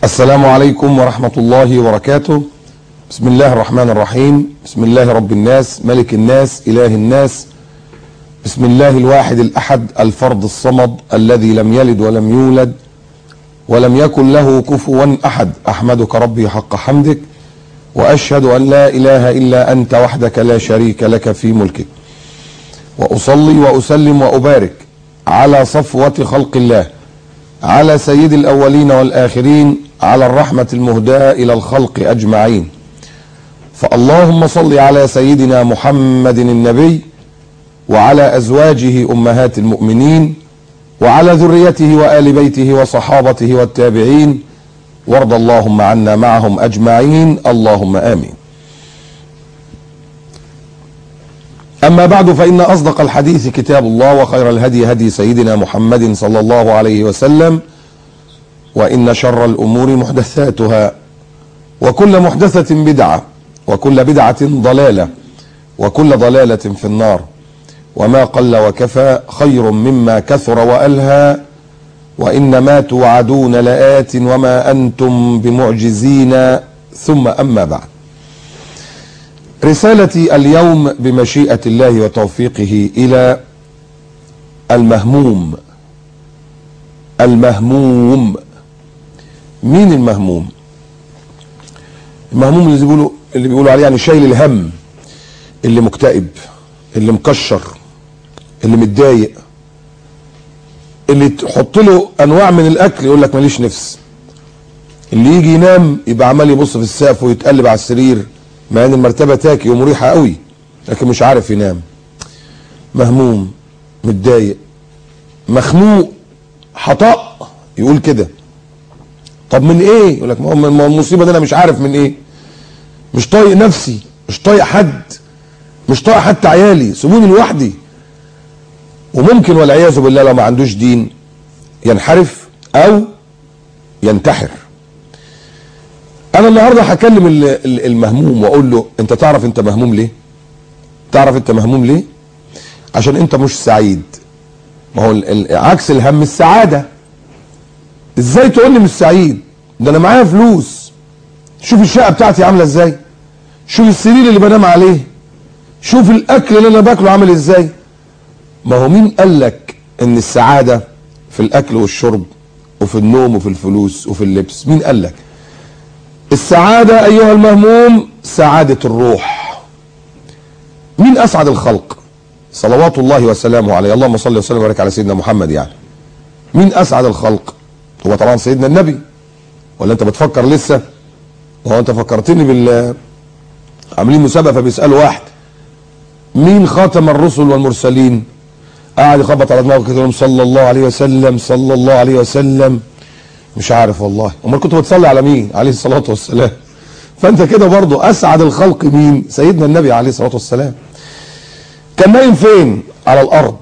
السلام عليكم ورحمة الله وبركاته بسم الله الرحمن الرحيم بسم الله رب الناس ملك الناس إله الناس بسم الله الواحد الأحد الفرد الصمد الذي لم يلد ولم يولد ولم يكن له كفوا أحد أحمدك ربي حق حمدك وأشهد أن لا إله إلا أنت وحدك لا شريك لك في ملكك وأصلي وأسلم وأبارك على صفوة خلق الله على سيد الأولين والآخرين على الرحمة المهداة إلى الخلق أجمعين فاللهم صل على سيدنا محمد النبي وعلى أزواجه أمهات المؤمنين وعلى ذريته وآل بيته وصحابته والتابعين وارض اللهم عنا معهم أجمعين اللهم آمين أما بعد فإن أصدق الحديث كتاب الله وخير الهدي هدي سيدنا محمد صلى الله عليه وسلم وإن شر الأمور محدثاتها وكل محدثة بدعة وكل بدعة ضلالة وكل ضلالة في النار وما قل وكفى خير مما كثر وألهى وإنما توعدون لآت وما أنتم بمعجزين ثم أما بعد رسالتي اليوم بمشيئة الله وتوفيقه إلى المهموم المهموم مين المهموم المهموم اللي بيقولوا اللي بيقولوا عليه يعني شايل الهم اللي مكتئب اللي مكشر اللي متضايق اللي تحط له انواع من الاكل يقول لك ماليش نفس اللي يجي ينام يبقى عمال يبص في السقف ويتقلب على السرير مع ان المرتبه تاكي ومريحه قوي لكن مش عارف ينام مهموم متضايق مخنوق حطاء يقول كده طب من ايه يقول لك ما هو المصيبه دي انا مش عارف من ايه مش طايق نفسي مش طايق حد مش طايق حتى عيالي سيبوني لوحدي وممكن والعياذ بالله لو ما عندوش دين ينحرف او ينتحر انا النهارده هكلم المهموم واقول له انت تعرف انت مهموم ليه تعرف انت مهموم ليه عشان انت مش سعيد ما هو عكس الهم السعاده ازاي تقول لي مش سعيد ده انا معايا فلوس شوف الشقه بتاعتي عامله ازاي شوف السرير اللي بنام عليه شوف الاكل اللي انا باكله عامل ازاي ما هو مين قال لك ان السعاده في الاكل والشرب وفي النوم وفي الفلوس وفي اللبس مين قال لك السعاده ايها المهموم سعاده الروح مين اسعد الخلق صلوات الله وسلامه عليه اللهم صل وسلم وبارك على سيدنا محمد يعني مين اسعد الخلق هو طبعا سيدنا النبي ولا انت بتفكر لسه وهو انت فكرتني بال عاملين مسابقه فبيسالوا واحد مين خاتم الرسل والمرسلين قاعد يخبط على دماغه كده يقول صلى الله عليه وسلم صلى الله عليه وسلم مش عارف والله امال كنت بتصلي على مين عليه الصلاه والسلام فانت كده برضو اسعد الخلق مين سيدنا النبي عليه الصلاه والسلام كان نايم فين على الارض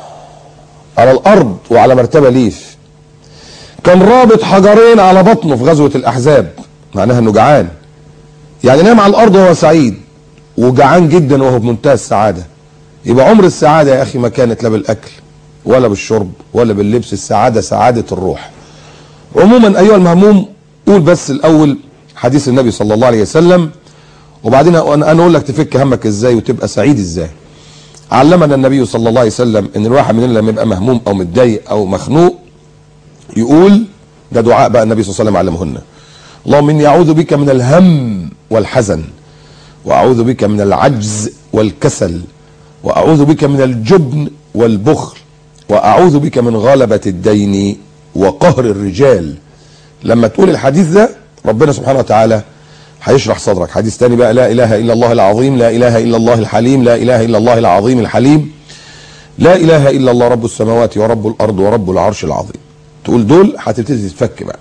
على الارض وعلى مرتبه ليف كان رابط حجرين على بطنه في غزوه الاحزاب معناها انه جعان يعني نام على الارض وهو سعيد وجعان جدا وهو بمنتهى السعاده يبقى عمر السعاده يا اخي ما كانت لا بالاكل ولا بالشرب ولا باللبس السعاده سعاده الروح عموما ايها المهموم قول بس الاول حديث النبي صلى الله عليه وسلم وبعدين انا اقول لك تفك همك ازاي وتبقى سعيد ازاي علمنا النبي صلى الله عليه وسلم ان الواحد مننا لما يبقى مهموم او متضايق او مخنوق يقول ده دعاء بقى النبي صلى الله عليه وسلم علمهن اللهم اني اعوذ بك من الهم والحزن واعوذ بك من العجز والكسل واعوذ بك من الجبن والبخل واعوذ بك من غلبة الدين وقهر الرجال لما تقول الحديث ده ربنا سبحانه وتعالى هيشرح صدرك حديث تاني بقى لا اله الا الله العظيم لا اله الا الله الحليم لا اله الا الله العظيم الحليم لا اله الا الله رب السماوات ورب الارض ورب العرش العظيم تقول دول هتبتدي تتفك بقى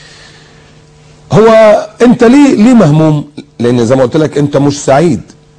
هو انت ليه ليه مهموم لان زي ما قلت لك انت مش سعيد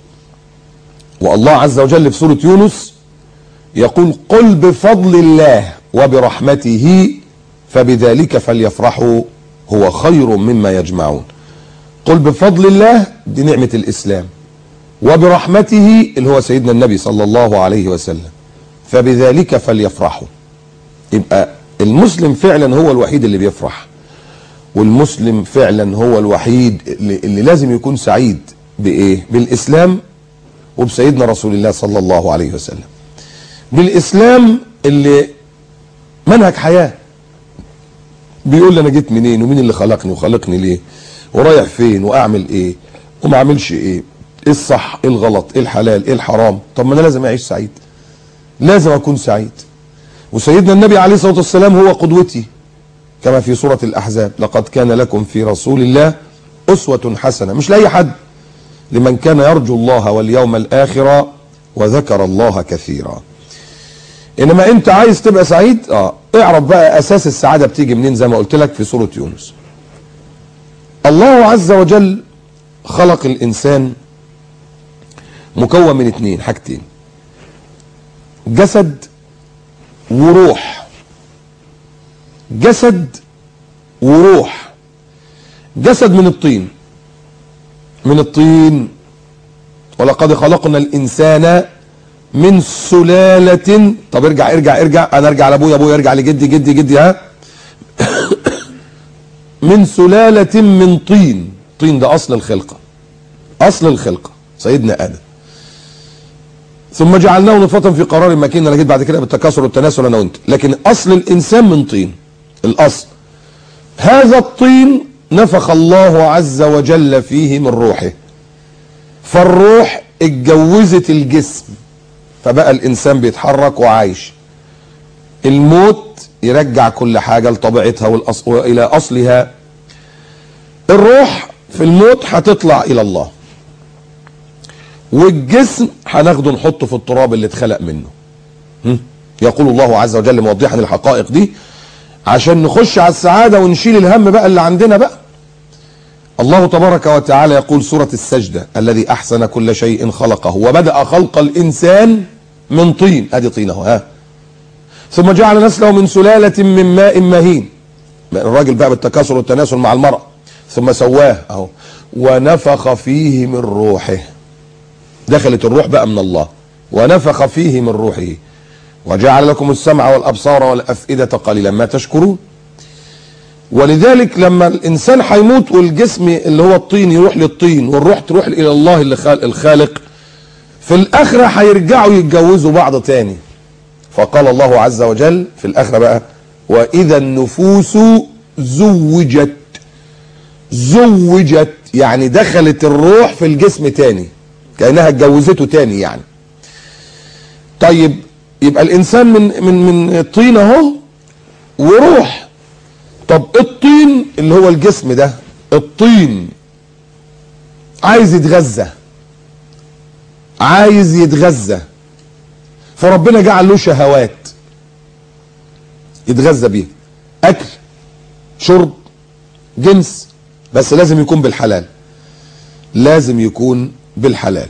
والله عز وجل في سوره يونس يقول قل بفضل الله وبرحمته فبذلك فليفرحوا هو خير مما يجمعون قل بفضل الله دي نعمة الإسلام وبرحمته اللي هو سيدنا النبي صلى الله عليه وسلم فبذلك فليفرحوا يبقى المسلم فعلا هو الوحيد اللي بيفرح والمسلم فعلا هو الوحيد اللي, اللي لازم يكون سعيد بايه بالاسلام وبسيدنا رسول الله صلى الله عليه وسلم بالاسلام اللي منهج حياه بيقول لي انا جيت منين ومين اللي خلقني وخلقني ليه ورايح فين واعمل ايه وما اعملش ايه ايه الصح ايه الغلط ايه الحلال ايه الحرام طب ما انا لازم اعيش سعيد لازم اكون سعيد وسيدنا النبي عليه الصلاه والسلام هو قدوتي كما في سوره الاحزاب لقد كان لكم في رسول الله اسوه حسنه مش لاي حد لمن كان يرجو الله واليوم الاخر وذكر الله كثيرا انما انت عايز تبقى سعيد اه اعرف بقى اساس السعاده بتيجي منين زي ما قلت لك في سوره يونس الله عز وجل خلق الانسان مكون من اتنين حاجتين جسد وروح جسد وروح جسد من الطين من الطين ولقد خلقنا الانسان من سلالة طب ارجع ارجع ارجع انا ارجع لابويا ابويا ارجع لجدي جدي جدي ها من سلالة من طين طين ده اصل الخلقة اصل الخلقة سيدنا ادم ثم جعلناه نطفة في قرار مكين انا جيت بعد كده بالتكاثر والتناسل انا وانت لكن اصل الانسان من طين الاصل هذا الطين نفخ الله عز وجل فيه من روحه فالروح اتجوزت الجسم فبقى الانسان بيتحرك وعايش الموت يرجع كل حاجه لطبيعتها والأص... والى اصلها الروح في الموت هتطلع الى الله والجسم هناخده نحطه في التراب اللي اتخلق منه هم؟ يقول الله عز وجل موضحا الحقائق دي عشان نخش على السعاده ونشيل الهم بقى اللي عندنا بقى الله تبارك وتعالى يقول سورة السجدة الذي أحسن كل شيء خلقه وبدأ خلق الإنسان من طين أدي طينه ها ثم جعل نسله من سلالة من ماء مهين الراجل بقى بالتكاثر والتناسل مع المرأة ثم سواه أهو ونفخ فيه من روحه دخلت الروح بقى من الله ونفخ فيه من روحه وجعل لكم السمع والأبصار والأفئدة قليلا ما تشكرون ولذلك لما الانسان هيموت والجسم اللي هو الطين يروح للطين والروح تروح الى الله اللي خالق الخالق في الاخره هيرجعوا يتجوزوا بعض تاني فقال الله عز وجل في الاخره بقى واذا النفوس زوجت زوجت يعني دخلت الروح في الجسم تاني كانها اتجوزته تاني يعني طيب يبقى الانسان من من من طين اهو وروح طب الطين اللي هو الجسم ده الطين عايز يتغذى عايز يتغذى فربنا جعل له شهوات يتغذى بيها اكل شرب جنس بس لازم يكون بالحلال لازم يكون بالحلال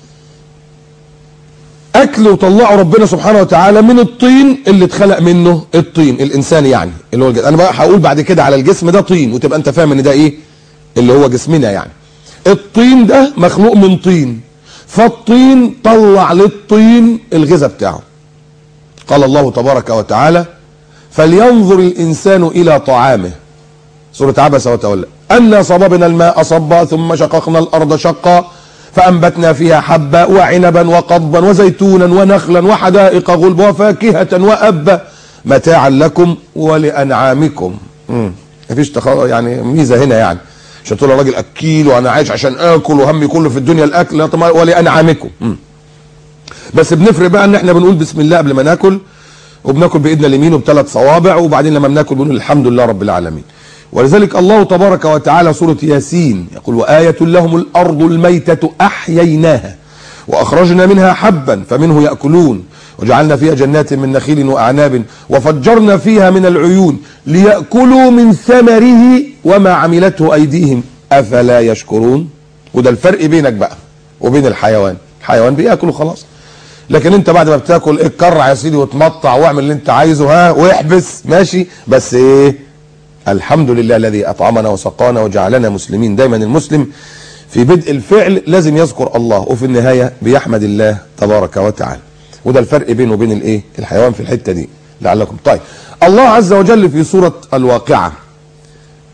اكل وطلعه ربنا سبحانه وتعالى من الطين اللي اتخلق منه الطين الانسان يعني اللي هو الجسم. انا بقى هقول بعد كده على الجسم ده طين وتبقى انت فاهم ان ده ايه اللي هو جسمنا يعني الطين ده مخلوق من طين فالطين طلع للطين الغذاء بتاعه قال الله تبارك وتعالى فلينظر الانسان الى طعامه سوره عبس وتولى انا صببنا الماء صبا ثم شققنا الارض شقا فأنبتنا فيها حبا وعنبا وقضبا وزيتونا ونخلا وحدائق غلبا وفاكهة وأبا متاعا لكم ولأنعامكم مم. مفيش تخ... يعني ميزة هنا يعني عشان تقول راجل أكيل وأنا عايش عشان آكل وهمي كله في الدنيا الأكل لا طبعا ولأنعامكم مم. بس بنفرق بقى إن إحنا بنقول بسم الله قبل ما ناكل وبناكل بإيدنا اليمين وبثلاث صوابع وبعدين لما بناكل بنقول الحمد لله رب العالمين ولذلك الله تبارك وتعالى سورة ياسين يقول وآية لهم الأرض الميتة أحييناها وأخرجنا منها حبا فمنه يأكلون وجعلنا فيها جنات من نخيل وأعناب وفجرنا فيها من العيون ليأكلوا من ثمره وما عملته أيديهم أفلا يشكرون وده الفرق بينك بقى وبين الحيوان الحيوان بياكل خلاص لكن انت بعد ما بتاكل اتكرع يا سيدي وتمطع واعمل اللي انت عايزه ها واحبس ماشي بس ايه الحمد لله الذي اطعمنا وسقانا وجعلنا مسلمين دايما المسلم في بدء الفعل لازم يذكر الله وفي النهايه بيحمد الله تبارك وتعالى وده الفرق بينه وبين الايه الحيوان في الحته دي لعلكم طيب الله عز وجل في سوره الواقعه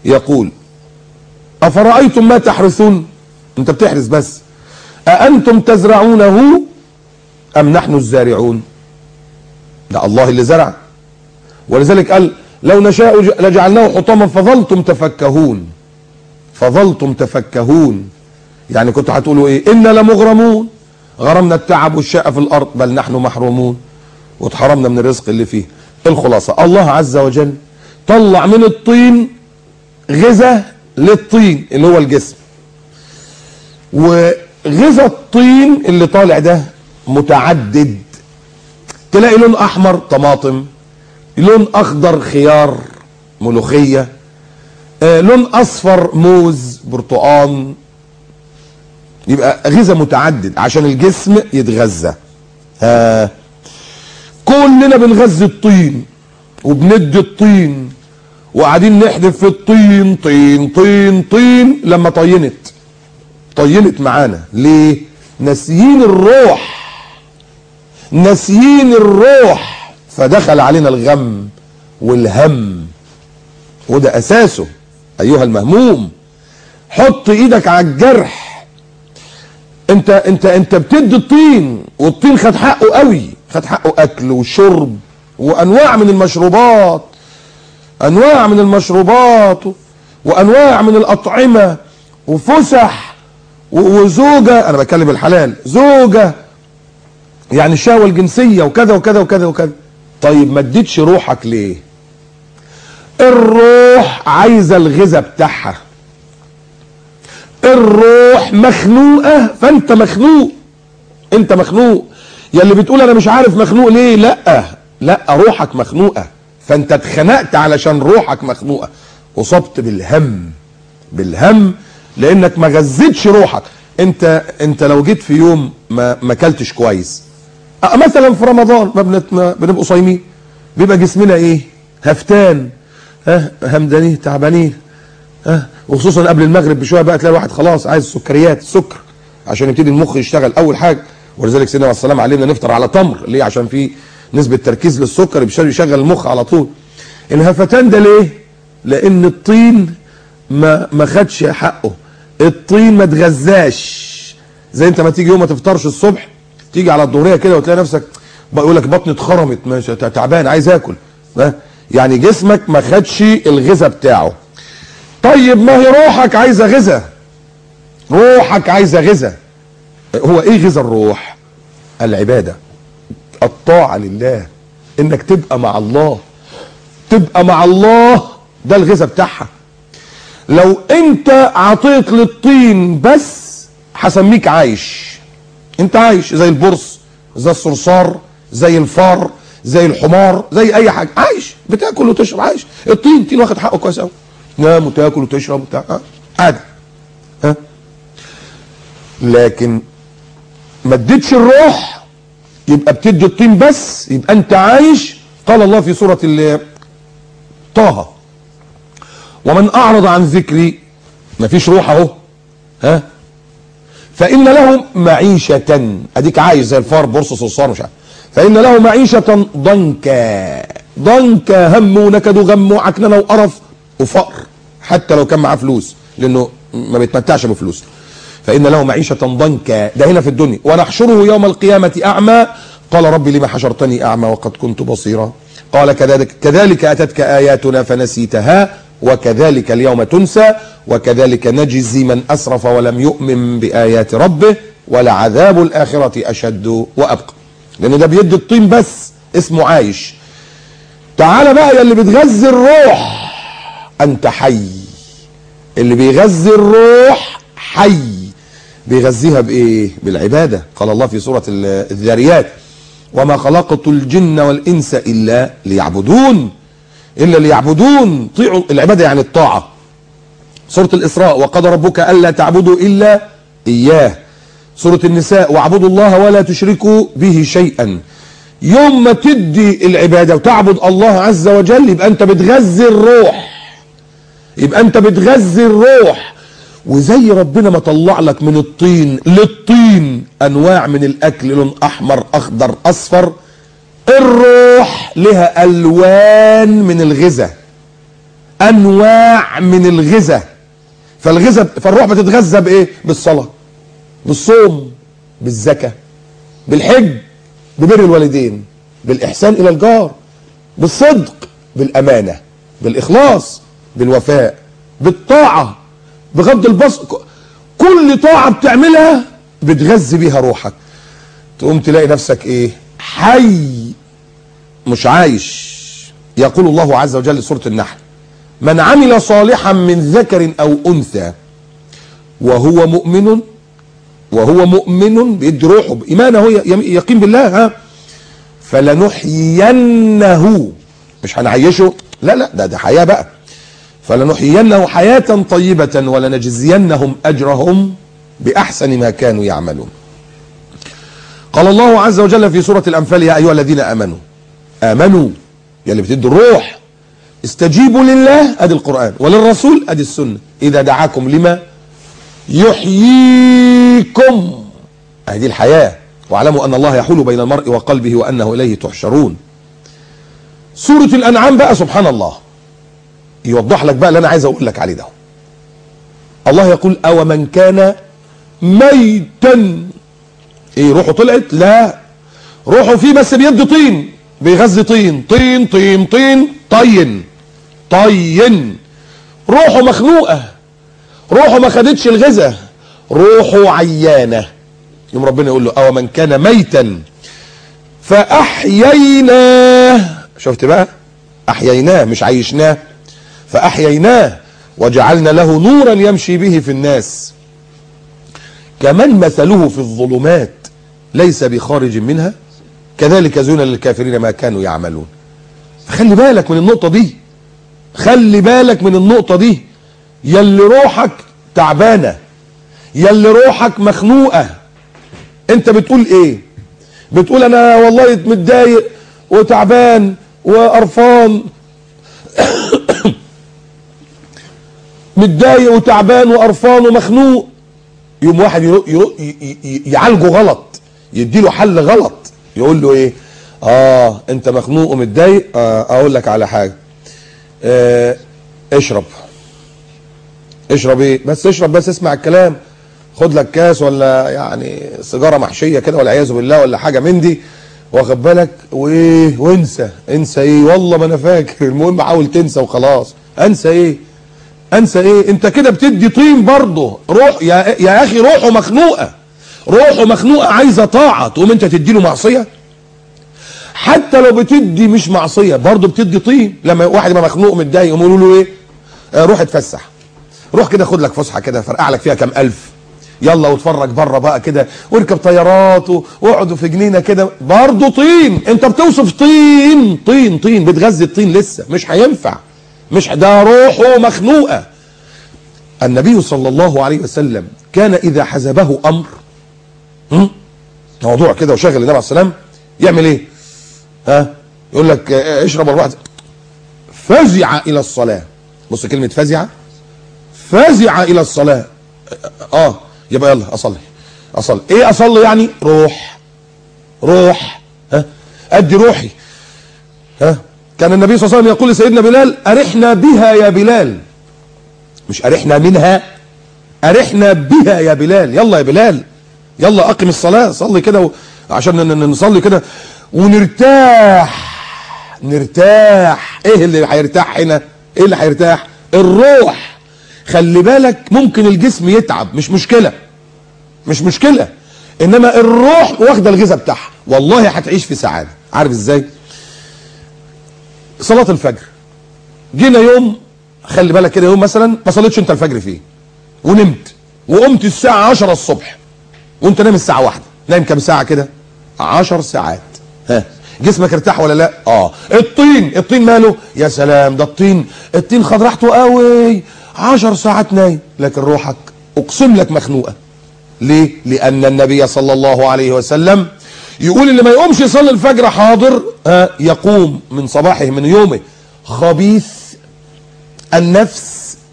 يقول افرايتم ما تحرثون انت بتحرث بس اانتم تزرعونه ام نحن الزارعون ده الله اللي زرع ولذلك قال لو نشاء ج- لجعلناه حطاما فظلتم تفكهون فظلتم تفكهون يعني كنتوا هتقولوا ايه انا لمغرمون غرمنا التعب والشقة في الارض بل نحن محرومون واتحرمنا من الرزق اللي فيه الخلاصة الله عز وجل طلع من الطين غذاء للطين اللي هو الجسم وغذاء الطين اللي طالع ده متعدد تلاقي لون احمر طماطم لون اخضر خيار ملوخيه آه، لون اصفر موز برتقان يبقى غذاء متعدد عشان الجسم يتغذى ها كلنا بنغذي الطين وبندي الطين وقاعدين نحدف في الطين طين طين طين لما طينت طينت معانا ليه ناسيين الروح ناسيين الروح فدخل علينا الغم والهم وده اساسه ايها المهموم حط ايدك على الجرح انت انت انت بتدي الطين والطين خد حقه قوي خد حقه اكل وشرب وانواع من المشروبات انواع من المشروبات وانواع من الاطعمه وفسح و- وزوجه انا بتكلم الحلال زوجه يعني الشهوه الجنسيه وكذا وكذا وكذا وكذا طيب ما اديتش روحك ليه الروح عايزه الغذاء بتاعها الروح مخنوقه فانت مخنوق انت مخنوق يا اللي بتقول انا مش عارف مخنوق ليه لا لا روحك مخنوقه فانت اتخنقت علشان روحك مخنوقه اصبت بالهم بالهم لانك ما غذيتش روحك انت انت لو جيت في يوم ما ما اكلتش كويس أه، مثلا في رمضان ما بنت- ما بنبقوا صايمين بيبقى جسمنا ايه هفتان ها همدانين تعبانين ها وخصوصا قبل المغرب بشويه بقى تلاقي الواحد خلاص عايز سكريات سكر عشان يبتدي المخ يشتغل اول حاجه ولذلك سيدنا عليه السلام علمنا نفطر على تمر ليه عشان في نسبه تركيز للسكر بيشتغل يشغل المخ على طول الهفتان ده ليه لان الطين ما ما خدش حقه الطين ما اتغذاش زي انت ما تيجي يوم ما تفطرش الصبح تيجي على الظهريه كده وتلاقي نفسك بقول لك بطني اتخرمت ماشي تعبان عايز اكل ها؟ يعني جسمك ما خدش الغذاء بتاعه طيب ما هي روحك عايزه غذاء روحك عايزه غذاء هو ايه غذاء الروح العباده الطاعه لله انك تبقى مع الله تبقى مع الله ده الغذاء بتاعها لو انت عطيت للطين بس هسميك عايش انت عايش زي البرص زي الصرصار زي الفار زي الحمار زي اي حاجه عايش بتاكل وتشرب عايش الطين الطين واخد حقه كويس قوي تنام وتاكل وتشرب وبتاع آه، عادي ها لكن ما اديتش الروح يبقى بتدي الطين بس يبقى انت عايش قال الله في سوره ال- طه ومن اعرض عن ذكري مفيش روح اهو ها فان له معيشه اديك عايش زي الفار بورصه صرصار مش عارف فان له معيشه ضنكا ضنكا هم ونكد وغم وعكننه وقرف وفقر حتى لو كان معاه فلوس لانه ما بيتمتعش بفلوس فان له معيشه ضنكا ده هنا في الدنيا ونحشره يوم القيامه اعمى قال ربي لما حشرتني اعمى وقد كنت بصيرا قال كذلك كذلك اتتك اياتنا فنسيتها وكذلك اليوم تنسى وكذلك نجزي من اسرف ولم يؤمن بايات ربه ولعذاب الاخره اشد وابقى لان ده بيدي الطين بس اسمه عايش تعال بقى يا اللي بتغذي الروح انت حي اللي بيغذي الروح حي بيغذيها بايه بالعباده قال الله في سوره ال- الذاريات وما خلقت الجن والانس الا ليعبدون الا ليعبدون طيعوا العباده يعني الطاعه سوره الاسراء وقضى ربك الا تعبدوا الا اياه سوره النساء واعبدوا الله ولا تشركوا به شيئا يوم ما تدي العباده وتعبد الله عز وجل يبقى انت بتغذي الروح يبقى انت بتغذي الروح وزي ربنا ما طلع لك من الطين للطين انواع من الاكل لون احمر اخضر اصفر الروح لها الوان من الغذاء انواع من الغذاء فالغذاء فالروح بتتغذى بايه بالصلاه بالصوم بالزكاه بالحج ببر الوالدين بالاحسان الى الجار بالصدق بالامانه بالاخلاص بالوفاء بالطاعه بغض البصر كل طاعه بتعملها بتغذي بيها روحك تقوم تلاقي نفسك ايه حي مش عايش يقول الله عز وجل سورة النحل من عمل صالحا من ذكر او انثى وهو مؤمن وهو مؤمن بيدي روحه بايمانه هو يقين بالله ها فلنحيينه مش هنعيشه لا لا ده ده حياه بقى فلنحيينه حياه طيبه ولنجزينهم اجرهم باحسن ما كانوا يعملون قال الله عز وجل في سوره الانفال يا ايها الذين امنوا امنوا يا اللي بتدوا الروح استجيبوا لله ادي القران وللرسول ادي السنه اذا دعاكم لما يحييكم ادي الحياه واعلموا ان الله يحول بين المرء وقلبه وانه اليه تحشرون سوره الانعام بقى سبحان الله يوضح لك بقى اللي انا عايز اقول لك عليه ده الله يقول او من كان ميتا ايه روحه طلعت لا روحه فيه بس بيدي طين بيغذي طين طين طين طين طين طين روحه مخنوقه روحه ما خدتش الغذاء روحه عيانه يوم ربنا يقول له او من كان ميتا فاحييناه شفت بقى احييناه مش عيشناه فاحييناه وجعلنا له نورا يمشي به في الناس كمن مثله في الظلمات ليس بخارج منها كذلك زين للكافرين ما كانوا يعملون فخلي بالك من النقطة دي خلي بالك من النقطة دي يلي روحك تعبانة يلي روحك مخنوقة انت بتقول ايه بتقول انا والله متضايق وتعبان وقرفان متضايق وتعبان وقرفان ومخنوق يوم واحد يرو يرو يعالجه غلط يديله حل غلط يقول له ايه اه انت مخنوق ومتضايق آه اقول لك على حاجه آه اشرب اشرب ايه بس اشرب بس اسمع الكلام خد لك كاس ولا يعني سيجاره محشيه كده والعياذ بالله ولا حاجه من دي واخد بالك وايه وانسى انسى ايه والله ما انا فاكر المهم حاول تنسى وخلاص انسى ايه انسى ايه انت كده بتدي طين برضه روح يا يا اخي روحه مخنوقه روحه مخنوقه عايزه طاعه تقوم انت تدي له معصيه حتى لو بتدي مش معصيه برضه بتدي طين لما واحد يبقى مخنوق ومتضايق يقولوا له ايه آه روح اتفسح روح كده خد لك فسحه كده فرقع لك فيها كام الف يلا واتفرج بره بقى كده واركب طيارات واقعدوا في جنينه كده برضه طين انت بتوصف طين طين طين بتغذي الطين لسه مش هينفع مش ده روحه مخنوقه النبي صلى الله عليه وسلم كان اذا حزبه امر موضوع كده وشغل النبي عليه السلام يعمل ايه ها يقول لك اشرب الواحد فزع الى الصلاه بص كلمه فزع فزع الى الصلاه اه يبقى يلا اصلي اصلي ايه اصلي يعني روح روح ها ادي روحي ها كان النبي صلى الله عليه وسلم يقول لسيدنا بلال ارحنا بها يا بلال مش ارحنا منها ارحنا بها يا بلال يلا يا بلال يلا اقم الصلاه صلي كده و... عشان نصلي كده ونرتاح نرتاح ايه اللي هيرتاح هنا ايه اللي هيرتاح الروح خلي بالك ممكن الجسم يتعب مش مشكله مش مشكله انما الروح واخده الغذاء بتاعها والله هتعيش في سعاده عارف ازاي صلاه الفجر جينا يوم خلي بالك كده يوم مثلا ما صليتش انت الفجر فيه ونمت وقمت الساعه 10 الصبح وانت نايم الساعه واحدة نايم كام ساعه كده 10 ساعات ها جسمك ارتاح ولا لا اه الطين الطين ماله يا سلام ده الطين الطين خد راحته قوي 10 ساعات نايم لكن روحك اقسم لك مخنوقه ليه لان النبي صلى الله عليه وسلم يقول اللي ما يقومش يصلي الفجر حاضر ها يقوم من صباحه من يومه خبيث النفس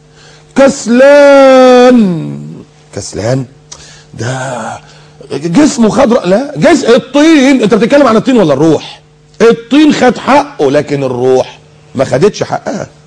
كسلان كسلان ده جسمه خد لا جسم الطين انت بتتكلم عن الطين ولا الروح الطين خد حقه لكن الروح ما خدتش حقها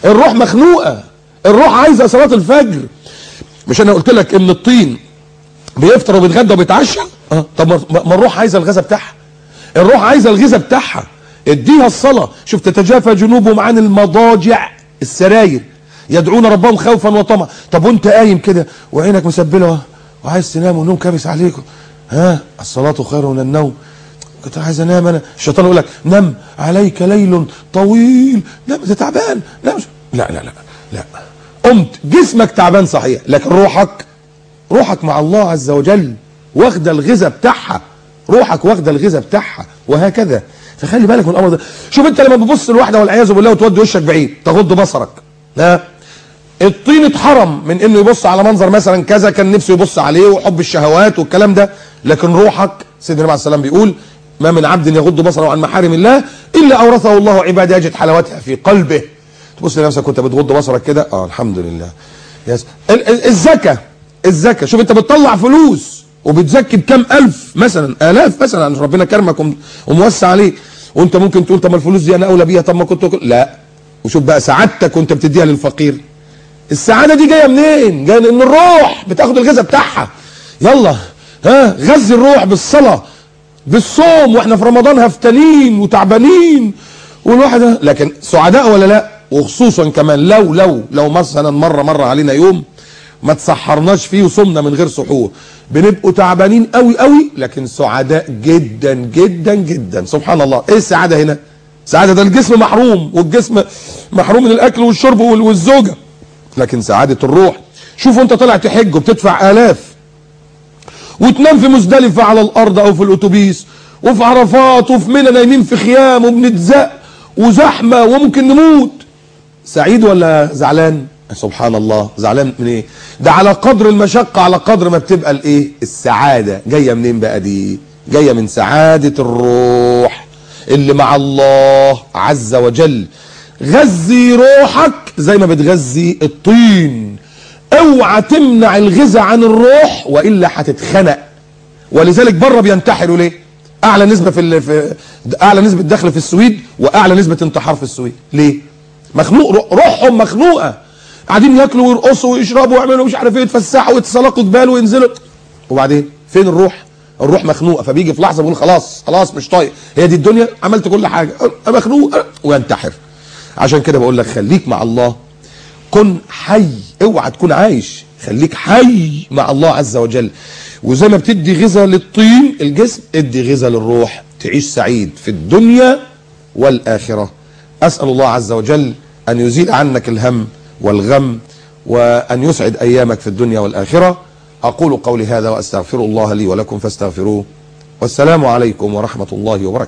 الروح مخنوقه الروح عايزه صلاه الفجر مش انا قلت لك ان الطين بيفطر وبيتغدى وبيتعشى اه طب ما ما الروح عايزه الغذاء بتاعها الروح عايزه الغذاء بتاعها اديها الصلاه شوف تتجافى جنوبهم عن المضاجع السراير يدعون ربهم خوفا وطمعا طب وانت قايم كده وعينك مسبله وعايز تنام والنوم كابس عليك ها الصلاه خير من النوم كنت عايز انام انا الشيطان يقول لك نم عليك ليل طويل نام انت تعبان نام لا لا لا لا قمت جسمك تعبان صحيح لكن روحك روحك مع الله عز وجل واخده الغذاء بتاعها روحك واخده الغذاء بتاعها وهكذا فخلي بالك من الامر ده شوف انت لما بتبص لواحده والعياذ بالله وتودي وشك بعيد تغض بصرك ها الطين اتحرم من انه يبص على منظر مثلا كذا كان نفسه يبص عليه وحب الشهوات والكلام ده لكن روحك سيدنا النبي عليه السلام بيقول ما من عبد يغض بصره عن محارم الله الا اورثه الله عباده يجد حلاوتها في قلبه تبص لنفسك وانت بتغض بصرك كده اه الحمد لله يس ال- ال- الزكاه الزكاه شوف انت بتطلع فلوس وبتزكي بكام الف مثلا الاف مثلا عشان ربنا كرمك وم- وموسع عليك وانت ممكن تقول طب ما الفلوس دي انا اولى بيها طب ما كنت أكل. لا وشوف بقى سعادتك وانت بتديها للفقير السعاده دي جايه منين جايه من الروح بتاخد الغذاء بتاعها يلا ها غذي الروح بالصلاه بالصوم واحنا في رمضان هفتانين وتعبانين والواحد لكن سعداء ولا لا وخصوصا كمان لو لو لو مثلا مره مره علينا يوم ما تسحرناش فيه وصمنا من غير سحور بنبقوا تعبانين قوي قوي لكن سعداء جدا جدا جدا سبحان الله ايه السعاده هنا سعاده ده الجسم محروم والجسم محروم من الاكل والشرب وال- والزوجه لكن سعاده الروح شوفوا انت طالع تحج وبتدفع الاف وتنام في مزدلفة على الأرض أو في الأتوبيس وفي عرفات وفي منى نايمين في خيام وبنتزق وزحمة وممكن نموت سعيد ولا زعلان؟ سبحان الله زعلان من ايه؟ ده على قدر المشقة على قدر ما بتبقى الايه؟ السعادة جاية منين بقى دي؟ جاية من سعادة الروح اللي مع الله عز وجل غذي روحك زي ما بتغذي الطين اوعى تمنع الغذاء عن الروح والا هتتخنق ولذلك بره بينتحروا ليه اعلى نسبه في, ال- في اعلى نسبه دخل في السويد واعلى نسبه انتحار في السويد ليه مخنوق رو- روحهم مخنوقه قاعدين ياكلوا ويرقصوا ويشربوا ويعملوا مش عارف ايه يتفسحوا ويتسلقوا جبال وينزلوا وبعدين فين الروح الروح مخنوقه فبيجي في لحظه بيقول خلاص خلاص مش طايق هي دي الدنيا عملت كل حاجه أنا مخنوق وينتحر عشان كده بقول لك خليك مع الله كن حي اوعى تكون عايش خليك حي مع الله عز وجل وزي ما بتدي غذاء للطين الجسم ادي غذاء للروح تعيش سعيد في الدنيا والآخرة أسأل الله عز وجل أن يزيل عنك الهم والغم وأن يسعد أيامك في الدنيا والآخرة أقول قولي هذا وأستغفر الله لي ولكم فاستغفروه والسلام عليكم ورحمة الله وبركاته